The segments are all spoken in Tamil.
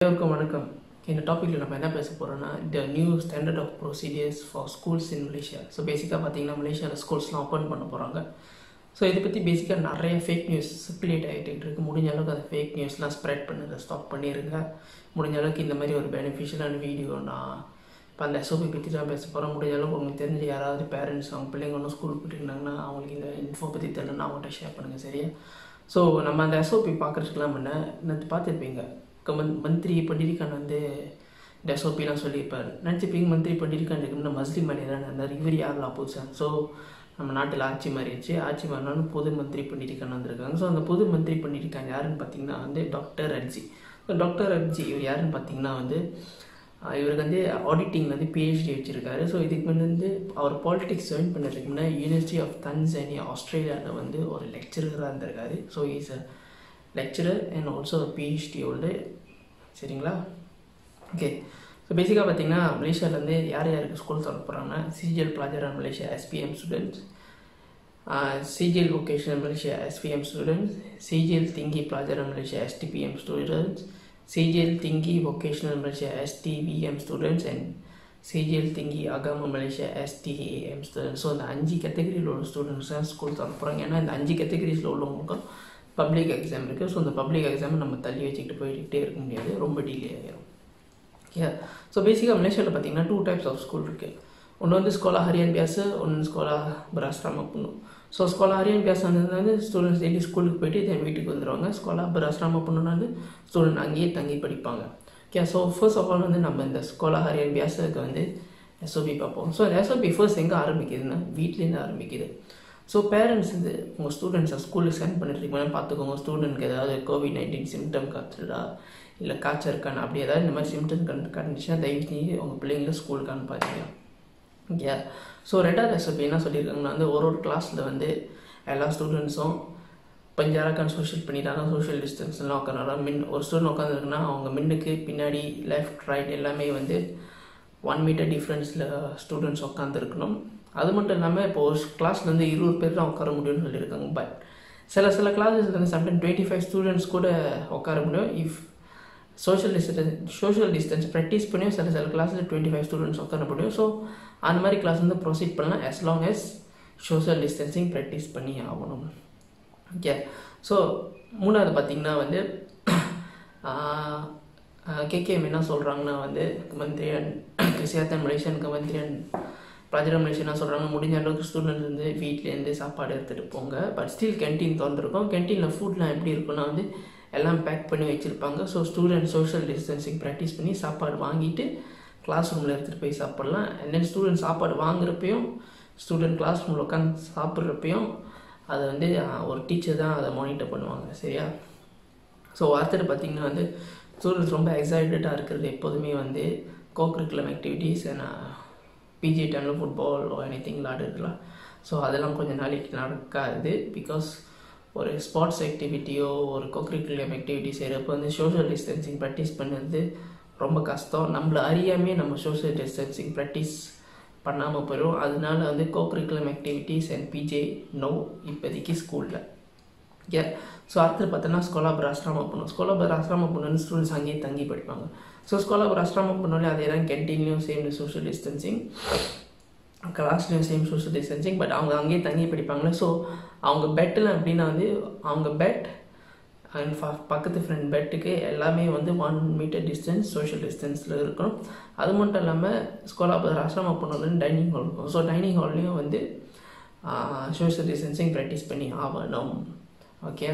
அனைவருக்கும் வணக்கம் இந்த டாப்பிக்கில் நம்ம என்ன பேச போகிறோம்னா the new standard of procedures for schools in Malaysia so பேசிக்காக பார்த்தீங்கன்னா மலேசியாவில் ஸ்கூல்ஸ்லாம் ஓப்பன் பண்ண போகிறாங்க ஸோ இதை பற்றி பேசிக்காக நிறைய ஃபேக் நியூஸ் சர்க்குலேட் ஆகிட்டு இருக்கு முடிஞ்ச அளவுக்கு அந்த ஃபேக் நியூஸ்லாம் ஸ்ப்ரெட் பண்ணதை ஸ்டாப் பண்ணிடுங்க முடிஞ்ச அளவுக்கு இந்த மாதிரி ஒரு பெனிஃபிஷியலான வீடியோ நான் இப்போ அந்த எஸ்ஓபி பற்றி தான் பேச போகிறோம் முடிஞ்ச அளவுக்கு உங்களுக்கு தெரிஞ்ச யாராவது பேரண்ட்ஸ் அவங்க பிள்ளைங்க ஒன்றும் ஸ்கூலுக்கு போயிட்டுருந்தாங்கன்னா அவங்களுக்கு இந்த இன்ஃபோ பற்றி தெரியலன்னா அவங்கள்ட்ட ஷேர் பண்ணுங்கள் சரியா ஸோ நம்ம அந்த எஸ்ஓபி பார்க்குறதுக்குலாம் முன்ன நேற்று பார்த்துருப்பீங்க கமன் மந்திரி பண்டிரிகான் வந்து இந்த எஸ்ஓபிலாம் சொல்லியிருப்பார் நினச்சிப்பீங்க மந்திரி பண்டிரிகான் இருக்குன்னா மஸ்லிம் அணி தான் இருந்தார் இவர் யாரில் ஆப்போசிஷன் ஸோ நம்ம நாட்டில் ஆட்சி மாறிடுச்சு ஆட்சி மாறினாலும் பொது மந்திரி பண்டிரிகான் வந்திருக்காங்க ஸோ அந்த பொது மந்திரி பண்டிரிகான் யாருன்னு பார்த்தீங்கன்னா வந்து டாக்டர் அட்ஜி ஸோ டாக்டர் அட்ஜி இவர் யாருன்னு பார்த்தீங்கன்னா வந்து ஆஹ் இவருக்கு வந்து ஆடிட்டிங் வந்து பிஹெச்டி வச்சுருக்காரு ஸோ இதுக்கு முன்னாடி வந்து அவர் பாலிடிக்ஸ் ஜாயின் பண்ணதுக்கு முன்னாடி யூனிவர்சிட்டி ஆஃப் தன்சானியா ஆஸ்திரேலியாவில் வந்து ஒரு லெக்சரராக இருந்திருக்காரு so is a lecturer and also PhD holder சரிங்களா ஓகே ஸோ பேசிக்காக பார்த்தீங்கன்னா மலேசியாவிலேருந்து யார் யாருக்கு ஸ்கூல் திறக்க போகிறாங்கன்னா சிஜிஎல் பிளாஜரா மலேசியா எஸ்பிஎம் ஸ்டூடெண்ட்ஸ் சிஜிஎல் vocational மலேசியா எஸ்பிஎம் ஸ்டூடெண்ட்ஸ் சிஜிஎல் திங்கி பிளாஜரா மலேசியா எஸ்டிபிஎம் ஸ்டூடெண்ட்ஸ் சிஜிஎல் திங்கி vocational Malaysia STVM students and சிஜிஎல் திங்கி அகாம மலேசியா எஸ்டிஏஎம் ஸ்டூடெண்ட்ஸ் ஸோ அந்த அஞ்சு கேட்டகரியில் உள்ள ஸ்டூடெண்ட்ஸ் தான் ஸ்கூல் திறக்க போகிறாங்க ஏன்னா இந்த அஞ்சு கேட்டகரிஸில் உள்ளவங்களுக்கும் பப்ளிக் எக்ஸாம் இருக்குது ஸோ இந்த பப்ளிக் எக்ஸாமை நம்ம தள்ளி வச்சுக்கிட்டு போயிட்டே இருக்க முடியாது ரொம்ப டிலே ஆகிரும் ஓகே ஸோ பேசிக்காக மலேசியாவில் பார்த்தீங்கன்னா டூ டைப்ஸ் ஆஃப் ஸ்கூல் இருக்குது ஒன்று வந்து ஸ்கோலா ஹரியான் பியாஸ் ஒன்று ஸ்கோலா பராஸ்ராம புண்ணு ஸோ ஸ்கோலா ஹரியான் பியாஸ் வந்து ஸ்டூடெண்ட்ஸ் டெய்லி ஸ்கூலுக்கு போயிட்டு தென் வீட்டுக்கு வந்துடுவாங்க ஸ்கோலா பராஸ்ராம புண்ணுனா வந்து ஸ்டூடெண்ட் அங்கேயே தங்கி படிப்பாங்க okay so first of all வந்து நம்ம இந்த ஸ்கோலா ஹரியான் பியாஸுக்கு வந்து எஸ்ஓபி பார்ப்போம் ஸோ எஸ்ஓபி ஃபர்ஸ்ட் எங்கே ஆரம்பிக்குதுன்னா வீட்லேருந்து ஆரம்பிக்குது ஸோ பேரண்ட்ஸ் வந்து உங்கள் ஸ்டூடெண்ட்ஸை ஸ்கூலுக்கு சென்ட் பண்ணிட்டுருக்கீங்க பார்த்துக்கோங்க ஸ்டூடெண்ட்க்கு ஏதாவது கோவிட் நைன்டீன் சிம்டம் காத்துடா இல்லை காய்ச்சல் இருக்கான்னு அப்படி ஏதாவது இந்த மாதிரி சிம்டம் கண்டு காட்டுச்சுன்னா தயவு செஞ்சு உங்கள் பிள்ளைங்கள ஸ்கூலுக்கு அனுப்பாதீங்க ஓகே ஸோ ரெண்டாவது ரெசிபி என்ன சொல்லியிருக்காங்கன்னா வந்து ஒரு ஒரு கிளாஸில் வந்து எல்லா ஸ்டூடெண்ட்ஸும் பஞ்சாரக்கான சோஷியல் பண்ணிட்டாங்க சோஷியல் டிஸ்டன்ஸ்லாம் உட்காந்துறாங்க மின் ஒரு ஸ்டூடெண்ட் உட்காந்துருக்குன்னா அவங்க மின்னுக்கு பின்னாடி லெஃப்ட் ரைட் எல்லாமே வந்து ஒன் மீட்டர் டிஃப்ரென்ஸில் ஸ்டூடெண்ட்ஸ் உட்காந்துருக்கணும் அது மட்டும் இல்லாமல் இப்போ ஒரு கிளாஸில் வந்து இருபது பேர் தான் உட்கார முடியும்னு சொல்லியிருக்காங்க பட் சில சில கிளாஸஸ் வந்து சம்டைம் டுவெண்ட்டி ஃபைவ் ஸ்டூடெண்ட்ஸ் கூட உட்கார முடியும் if social distance social distance practice பண்ணியும் சில சில கிளாஸில் டுவெண்ட்டி ஃபைவ் ஸ்டூடெண்ட்ஸ் உட்கார முடியும் ஸோ அந்த மாதிரி கிளாஸ் வந்து ப்ரொசீட் பண்ணலாம் as long as social distancing practice பண்ணி ஆகணும் ஓகே ஸோ மூணாவது பார்த்திங்கன்னா வந்து கேகேஎம் என்ன சொல்கிறாங்கன்னா வந்து கமந்திரியன் கிறிஸ்தியாத்தன் மலேசியன் கமந்திரியன் பிராஜர மலேசியா என்ன சொல்கிறாங்க முடிஞ்ச அளவுக்கு ஸ்டூடெண்ட்ஸ் வந்து வீட்லேருந்து சாப்பாடு எடுத்துகிட்டு போங்க பட் ஸ்டில் கேன்டீன் திறந்துருக்கும் கேன்டீனில் ஃபுட்லாம் எப்படி இருக்குன்னா வந்து எல்லாம் பேக் பண்ணி வச்சுருப்பாங்க so student social distancing practice பண்ணி சாப்பாடு வாங்கிட்டு கிளாஸ் ரூமில் எடுத்துகிட்டு போய் சாப்பிட்லாம் அண்ட் தென் ஸ்டூடெண்ட் சாப்பாடு வாங்குறப்பையும் ஸ்டூடெண்ட் கிளாஸ் ரூமில் உட்காந்து சாப்பிட்றப்பையும் அதை வந்து ஆஹ், ஒரு டீச்சர் தான் அதை மானிட்டர் பண்ணுவாங்க சரியா ஸோ அடுத்தது பார்த்திங்கன்னா வந்து ஸ்டூடெண்ட்ஸ் ரொம்ப எக்ஸைட்டடாக இருக்கிறது எப்போதுமே வந்து கோக்ரிக்குலம் ஆக்டிவிட்டீஸ் அண்ட் பிஜி டைமில் ஃபுட்பால் எனி திங் விளாடுறதுலாம் ஸோ அதெல்லாம் கொஞ்சம் நாளைக்கு நடக்காது பிகாஸ் ஒரு ஸ்போர்ட்ஸ் ஆக்டிவிட்டியோ ஒரு கோக்ரிக்குலம் ஆக்டிவிட்டி செய்கிறப்ப வந்து சோஷியல் டிஸ்டன்சிங் ப்ராக்டிஸ் பண்ணுறது ரொம்ப கஷ்டம் நம்மளை அறியாமே நம்ம சோஷியல் டிஸ்டன்சிங் ப்ராக்டிஸ் பண்ணாமல் போயிடும் அதனால வந்து cocurriculum activities and PJ no இப்போதைக்கு ஸ்கூலில் ஓகே ஸோ அடுத்தது பார்த்தோன்னா ஸ்கோலாபர் ஆசிரமம் பண்ணும் ஸ்கோலாபர் ஆசிரமம் பண்ணுன்னு ஸ்டூடெண்ட்ஸ் அங்கேயே தங்கி படிப்பாங்க ஸோ ஸ்கோலாபர் ஆசிரமம் பண்ணோலே அதே தான் கேன்டீன்லேயும் சேம் சோஷியல் டிஸ்டன்சிங் கிளாஸ்லேயும் சேம் சோஷியல் டிஸ்டன்சிங் பட் அவங்க அங்கேயே தங்கி படிப்பாங்களே ஸோ அவங்க பெட்டில் அப்படின்னா வந்து அவங்க பெட் அண்ட் பக்கத்து ஃப்ரெண்ட் பெட்டுக்கு எல்லாமே வந்து ஒன் மீட்டர் டிஸ்டன்ஸ் சோஷியல் டிஸ்டன்ஸில் இருக்கணும் அது மட்டும் இல்லாமல் ஸ்கோலாபர் ஆசிரமம் பண்ணோன்னு டைனிங் ஹால் இருக்கும் ஸோ டைனிங் ஹால்லையும் வந்து சோஷியல் டிஸ்டன்சிங் ப்ராக்டிஸ் பண்ணி ஆகணும் ஓகே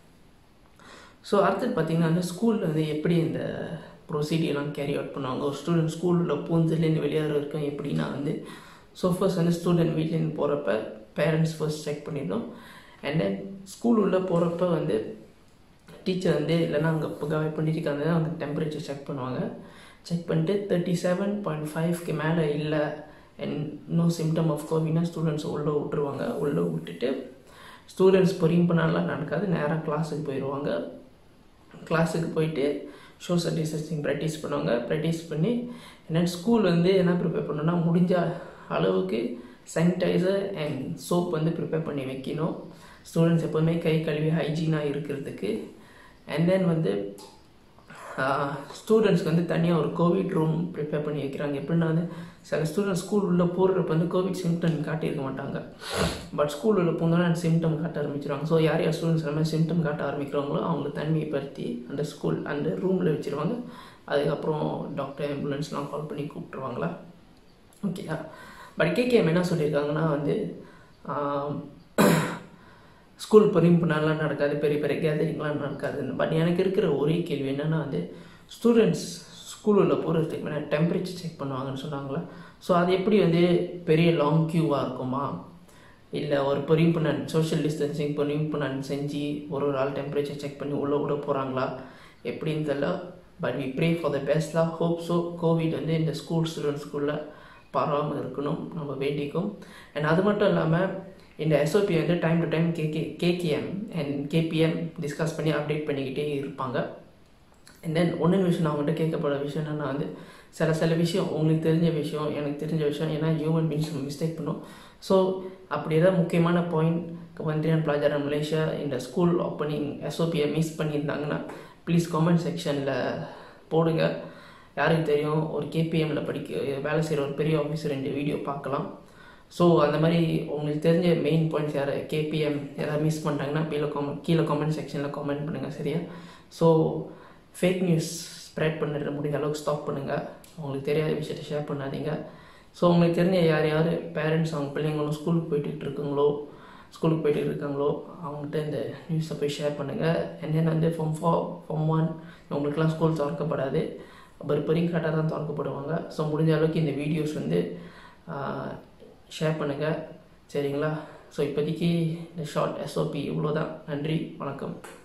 ஸோ அடுத்தது பார்த்தீங்கன்னா வந்து ஸ்கூலில் வந்து எப்படி இந்த ப்ரொசீடியர்லாம் கேரி அவுட் பண்ணுவாங்க ஒரு ஸ்டூடெண்ட் ஸ்கூலில் பூந்துலேருந்து வெளியேற வரைக்கும் எப்படின்னா வந்து ஸோ ஃபர்ஸ்ட் வந்து ஸ்டூடெண்ட் வீட்லேருந்து போகிறப்ப பேரண்ட்ஸ் ஃபர்ஸ்ட் செக் பண்ணிடணும் அண்ட் தென் ஸ்கூல் உள்ளே போகிறப்ப வந்து டீச்சர் வந்து இல்லைன்னா அங்கே புகவை பண்ணிட்டு அந்த டெம்பரேச்சர் செக் பண்ணுவாங்க செக் பண்ணிட்டு தேர்ட்டி செவன் பாயிண்ட் ஃபைவ்க்கு மேலே இல்லை அண்ட் நோ சிம்டம் ஆஃப் கோவிட்னா ஸ்டூடெண்ட்ஸ் உள்ளே விட்டுருவாங்க உள்ளே விட்டுட்டு ஸ்டூடெண்ட்ஸ் பொறியும் பண்ணாலாம் நடக்காது நேராக கிளாஸுக்கு போயிடுவாங்க கிளாஸுக்கு போயிட்டு சோஷியல் டிஸ்டன்சிங் ப்ராக்டிஸ் பண்ணுவாங்க ப்ராக்டிஸ் பண்ணி என்ன ஸ்கூல் வந்து என்ன ப்ரிப்பேர் பண்ணணும்னா முடிஞ்ச அளவுக்கு சானிடைசர் அண்ட் சோப் வந்து ப்ரிப்பேர் பண்ணி வைக்கணும் ஸ்டூடெண்ட்ஸ் எப்போதுமே கை கழுவி ஹைஜீனாக இருக்கிறதுக்கு அண்ட் தென் வந்து ஸ்டூடெண்ட்ஸ்க்கு வந்து தனியாக ஒரு கோவிட் ரூம் ப்ரிப்பேர் பண்ணி வைக்கிறாங்க எப்படின்னா வந்து சில ஸ்டூடெண்ட்ஸ் ஸ்கூல் உள்ளே போகிறப்ப வந்து கோவிட் சிம்டம் காட்டியிருக்க மாட்டாங்க பட் ஸ்கூல் உள்ள போனோன்னா அந்த சிம்டம் காட்ட ஆரம்பிச்சிருவாங்க ஸோ யார் யார் ஸ்டூடெண்ட்ஸ் எல்லாமே சிம்டம் காட்ட ஆரம்பிக்கிறாங்களோ அவங்கள தனிமைப்படுத்தி அந்த ஸ்கூல் அந்த ரூமில் வச்சுருவாங்க அதுக்கப்புறம் டாக்டர் ஆம்புலன்ஸ்லாம் கால் பண்ணி கூப்பிட்ருவாங்களா ஓகேயா பட் கேகேஎம் என்ன சொல்லியிருக்காங்கன்னா வந்து ஸ்கூல் பரிம்புனாலாம் நடக்காது பெரிய பெரிய கேதரிங்லாம் நடக்காது பட் எனக்கு இருக்கிற ஒரே கேள்வி என்னென்னா வந்து ஸ்டூடெண்ட்ஸ் ஸ்கூலில் போகிறதுக்கு முன்னாடி டெம்பரேச்சர் செக் பண்ணுவாங்கன்னு சொன்னாங்களே ஸோ அது எப்படி வந்து பெரிய லாங் க்யூவாக இருக்குமா இல்லை ஒரு பொறிம்புணன் சோஷியல் டிஸ்டன்சிங் பொறிம்புணன் செஞ்சு ஒரு ஒரு ஆள் டெம்பரேச்சர் செக் பண்ணி உள்ளே விட போகிறாங்களா எப்படின்னு தெரியல but we pray for the பெஸ்ட்லாம் ஹோப் ஸோ கோவிட் வந்து இந்த ஸ்கூல் ஸ்டூடெண்ட்ஸ்குள்ளே பரவாமல் இருக்கணும் நம்ம வேண்டிக்கும் அண்ட் அது மட்டும் இல்லாமல் இந்த எஸ்ஓபி வந்து time to time KK KKM and KPM discuss பண்ணி அப்டேட் பண்ணிக்கிட்டே இருப்பாங்க அண்ட் தென் ஒன்று விஷயம் நான் உங்கள்கிட்ட கேட்கப்பட விஷயம் என்னென்னா வந்து சில சில விஷயம் உங்களுக்கு தெரிஞ்ச விஷயம் எனக்கு தெரிஞ்ச விஷயம் ஏன்னா ஹியூமன் பீங்ஸ் மிஸ்டேக் பண்ணும் ஸோ அப்படி ஏதாவது முக்கியமான பாயிண்ட் மந்திரியன் பிளாஜாரா மலேசியா இந்த ஸ்கூல் ஓப்பனிங் எஸ்ஓபியை மிஸ் பண்ணியிருந்தாங்கன்னா ப்ளீஸ் காமெண்ட் செக்ஷனில் போடுங்க யாருக்கு தெரியும் ஒரு கேபிஎம்மில் படிக்க வேலை செய்கிற ஒரு பெரிய ஆஃபீஸர் இந்த வீடியோ பார்க்கலாம் ஸோ அந்த மாதிரி உங்களுக்கு தெரிஞ்ச மெயின் பாயிண்ட்ஸ் யார் கேபிஎம் யாராவது மிஸ் பண்ணிட்டாங்கன்னா கீழே காமெண்ட் கீழே காமெண்ட் செக்ஷனில் காமெண்ட் பண்ணுங்கள் சரியா ஸோ ஃபேக் நியூஸ் ஸ்ப்ரெட் பண்ணுற முடிஞ்ச அளவுக்கு ஸ்டாப் பண்ணுங்கள் உங்களுக்கு தெரியாத விஷயத்தை ஷேர் பண்ணாதீங்க ஸோ உங்களுக்கு தெரிஞ்ச யார் யார் பேரண்ட்ஸ் அவங்க பிள்ளைங்களும் ஸ்கூலுக்கு போயிட்டு இருக்காங்களோ ஸ்கூலுக்கு போயிட்டு இருக்காங்களோ அவங்ககிட்ட இந்த நியூஸை போய் ஷேர் பண்ணுங்கள் அண்ட் தென் வந்து ஃபார்ம் ஃபோர் ஃபார்ம் ஒன் உங்களுக்குலாம் ஸ்கூல் திறக்கப்படாது பரிப்பரியும் கரெக்டாக தான் திறக்கப்படுவாங்க ஸோ முடிஞ்ச அளவுக்கு இந்த வீடியோஸ் வந்து ஷேர் பண்ணுங்கள் சரிங்களா ஸோ இப்போதைக்கு இந்த ஷார்ட் எஸ்ஓபி இவ்வளோ தான் நன்றி வணக்கம்